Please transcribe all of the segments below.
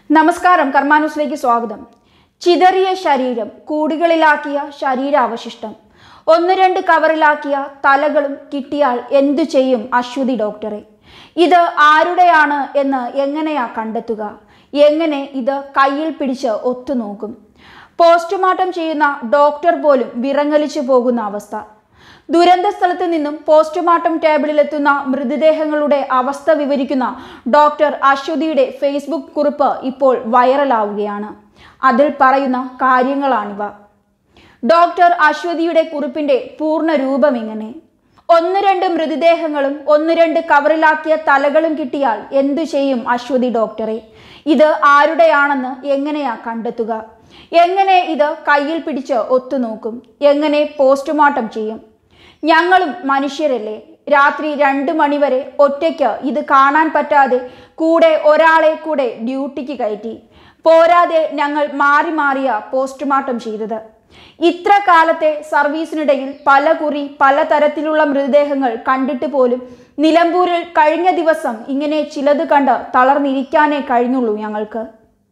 നമസ്കാരം കർമാനുസിലേക്ക് സ്വാഗതം ചിതറിയ ശരീരം കൂടുകളിലാക്കിയ ശരീരാവശിഷ്ടം ഒന്ന് രണ്ട് കവറിലാക്കിയ തലകളും കിട്ടിയാൽ എന്തു ചെയ്യും അശ്വതി ഡോക്ടറെ ഇത് ആരുടെയാണ് എന്ന് എങ്ങനെയാ കണ്ടെത്തുക എങ്ങനെ ഇത് കയ്യിൽ പിടിച്ച് ഒത്തുനോക്കും പോസ്റ്റ്മോർട്ടം ചെയ്യുന്ന ഡോക്ടർ പോലും വിറങ്ങലിച്ചു പോകുന്ന അവസ്ഥ ദുരന്ത സ്ഥലത്ത് നിന്നും പോസ്റ്റ്മോർട്ടം ടേബിളിലെത്തുന്ന മൃതദേഹങ്ങളുടെ അവസ്ഥ വിവരിക്കുന്ന ഡോക്ടർ അശ്വതിയുടെ ഫേസ്ബുക്ക് കുറിപ്പ് ഇപ്പോൾ വൈറലാവുകയാണ് അതിൽ പറയുന്ന കാര്യങ്ങളാണിവ ഡോക്ടർ അശ്വതിയുടെ കുറിപ്പിന്റെ പൂർണ്ണ രൂപം ഇങ്ങനെ ഒന്ന് രണ്ട് മൃതദേഹങ്ങളും ഒന്ന് രണ്ട് കവറിലാക്കിയ തലകളും കിട്ടിയാൽ എന്തു ചെയ്യും അശ്വതി ഡോക്ടറെ ഇത് ആരുടെയാണെന്ന് എങ്ങനെയാ കണ്ടെത്തുക എങ്ങനെ ഇത് കയ്യിൽ പിടിച്ച് ഒത്തുനോക്കും എങ്ങനെ പോസ്റ്റ്മോർട്ടം ചെയ്യും ഞങ്ങളും മനുഷ്യരല്ലേ രാത്രി രണ്ട് മണിവരെ ഒറ്റയ്ക്ക് ഇത് കാണാൻ പറ്റാതെ കൂടെ ഒരാളെ കൂടെ ഡ്യൂട്ടിക്ക് കയറ്റി പോരാതെ ഞങ്ങൾ മാറി മാറിയ പോസ്റ്റ്മോർട്ടം ചെയ്തത് ഇത്ര കാലത്തെ സർവീസിനിടയിൽ പല കുറി പലതരത്തിലുള്ള മൃതദേഹങ്ങൾ കണ്ടിട്ട് പോലും നിലമ്പൂരിൽ കഴിഞ്ഞ ദിവസം ഇങ്ങനെ ചിലത് കണ്ട് തളർന്നിരിക്കാനേ കഴിഞ്ഞുള്ളൂ ഞങ്ങൾക്ക്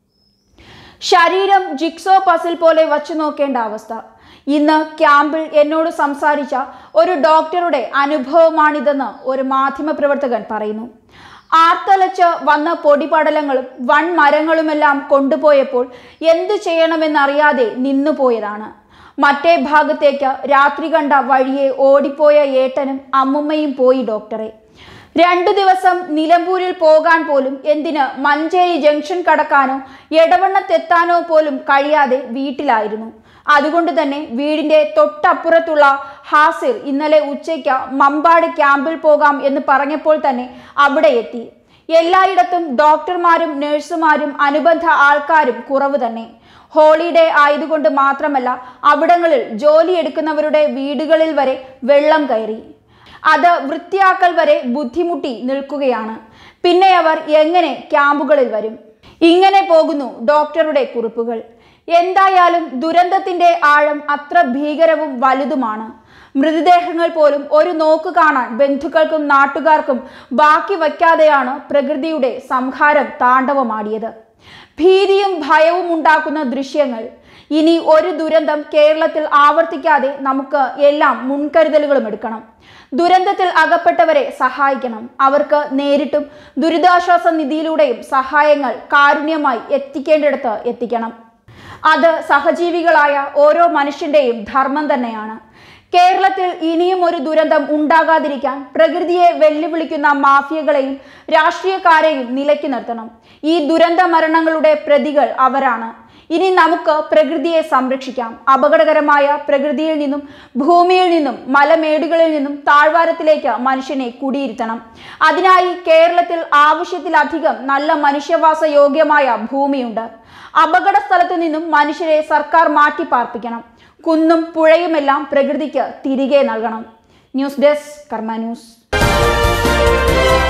ശരീരം ജിക്സോ പസിൽ പോലെ വച്ചു നോക്കേണ്ട അവസ്ഥ ഇന്ന് ക്യാമ്പിൽ എന്നോട് സംസാരിച്ച ഒരു ഡോക്ടറുടെ അനുഭവമാണിതെന്ന് ഒരു മാധ്യമപ്രവർത്തകൻ പറയുന്നു ആർത്തലച്ച് വന്ന പൊടിപടലങ്ങളും വൺ മരങ്ങളുമെല്ലാം കൊണ്ടുപോയപ്പോൾ എന്തു ചെയ്യണമെന്നറിയാതെ നിന്നുപോയതാണ് മറ്റേ ഭാഗത്തേക്ക് രാത്രി കണ്ട വഴിയെ ഓടിപ്പോയ ഏട്ടനും അമ്മുമ്മയും പോയി ഡോക്ടറെ രണ്ടു ദിവസം നിലമ്പൂരിൽ പോകാൻ പോലും എന്തിന് മഞ്ചേരി ജംഗ്ഷൻ കടക്കാനോ എടവണ്ണത്തെത്താനോ പോലും കഴിയാതെ വീട്ടിലായിരുന്നു അതുകൊണ്ട് തന്നെ വീടിന്റെ തൊട്ടപ്പുറത്തുള്ള ഹാസിർ ഇന്നലെ ഉച്ചയ്ക്ക് മമ്പാട് ക്യാമ്പിൽ പോകാം എന്ന് പറഞ്ഞപ്പോൾ തന്നെ അവിടെ എത്തി എല്ലായിടത്തും ഡോക്ടർമാരും നഴ്സുമാരും അനുബന്ധ ആൾക്കാരും കുറവ് തന്നെ ഹോളിഡേ ആയതുകൊണ്ട് മാത്രമല്ല അവിടങ്ങളിൽ ജോലിയെടുക്കുന്നവരുടെ വീടുകളിൽ വരെ വെള്ളം കയറി അത് വൃത്തിയാക്കൽ വരെ ബുദ്ധിമുട്ടി നിൽക്കുകയാണ് പിന്നെ അവർ എങ്ങനെ ക്യാമ്പുകളിൽ വരും ഇങ്ങനെ പോകുന്നു ഡോക്ടറുടെ കുറിപ്പുകൾ എന്തായാലും ദുരന്തത്തിന്റെ ആഴം അത്ര ഭീകരവും വലുതുമാണ് മൃതദേഹങ്ങൾ പോലും ഒരു നോക്ക് കാണാൻ ബന്ധുക്കൾക്കും നാട്ടുകാർക്കും ബാക്കി വയ്ക്കാതെയാണ് പ്രകൃതിയുടെ സംഹാരം താണ്ഡവമാടിയത് ഭീതിയും ഭയവും ഉണ്ടാക്കുന്ന ദൃശ്യങ്ങൾ ഇനി ഒരു ദുരന്തം കേരളത്തിൽ ആവർത്തിക്കാതെ നമുക്ക് എല്ലാം മുൻകരുതലുകളും എടുക്കണം ദുരന്തത്തിൽ അകപ്പെട്ടവരെ സഹായിക്കണം അവർക്ക് നേരിട്ടും ദുരിതാശ്വാസ നിധിയിലൂടെയും സഹായങ്ങൾ കാരുണ്യമായി എത്തിക്കേണ്ടിടത്ത് എത്തിക്കണം അത് സഹജീവികളായ ഓരോ മനുഷ്യന്റെയും ധർമ്മം തന്നെയാണ് കേരളത്തിൽ ഇനിയും ഒരു ദുരന്തം ഉണ്ടാകാതിരിക്കാൻ പ്രകൃതിയെ വെല്ലുവിളിക്കുന്ന മാഫിയകളെയും രാഷ്ട്രീയക്കാരെയും നിലയ്ക്ക് നിർത്തണം ഈ ദുരന്ത മരണങ്ങളുടെ പ്രതികൾ അവരാണ് ഇനി നമുക്ക് പ്രകൃതിയെ സംരക്ഷിക്കാം അപകടകരമായ പ്രകൃതിയിൽ നിന്നും ഭൂമിയിൽ നിന്നും മലമേടുകളിൽ നിന്നും താഴ്വാരത്തിലേക്ക് മനുഷ്യനെ കുടിയിരുത്തണം അതിനായി കേരളത്തിൽ ആവശ്യത്തിലധികം നല്ല മനുഷ്യവാസ യോഗ്യമായ ഭൂമിയുണ്ട് അപകട സ്ഥലത്തു നിന്നും മനുഷ്യരെ സർക്കാർ മാറ്റിപ്പാർപ്പിക്കണം കുന്നും പുഴയുമെല്ലാം പ്രകൃതിക്ക് തിരികെ നൽകണം ന്യൂസ് ഡെസ്ക് കർമ്മ ന്യൂസ്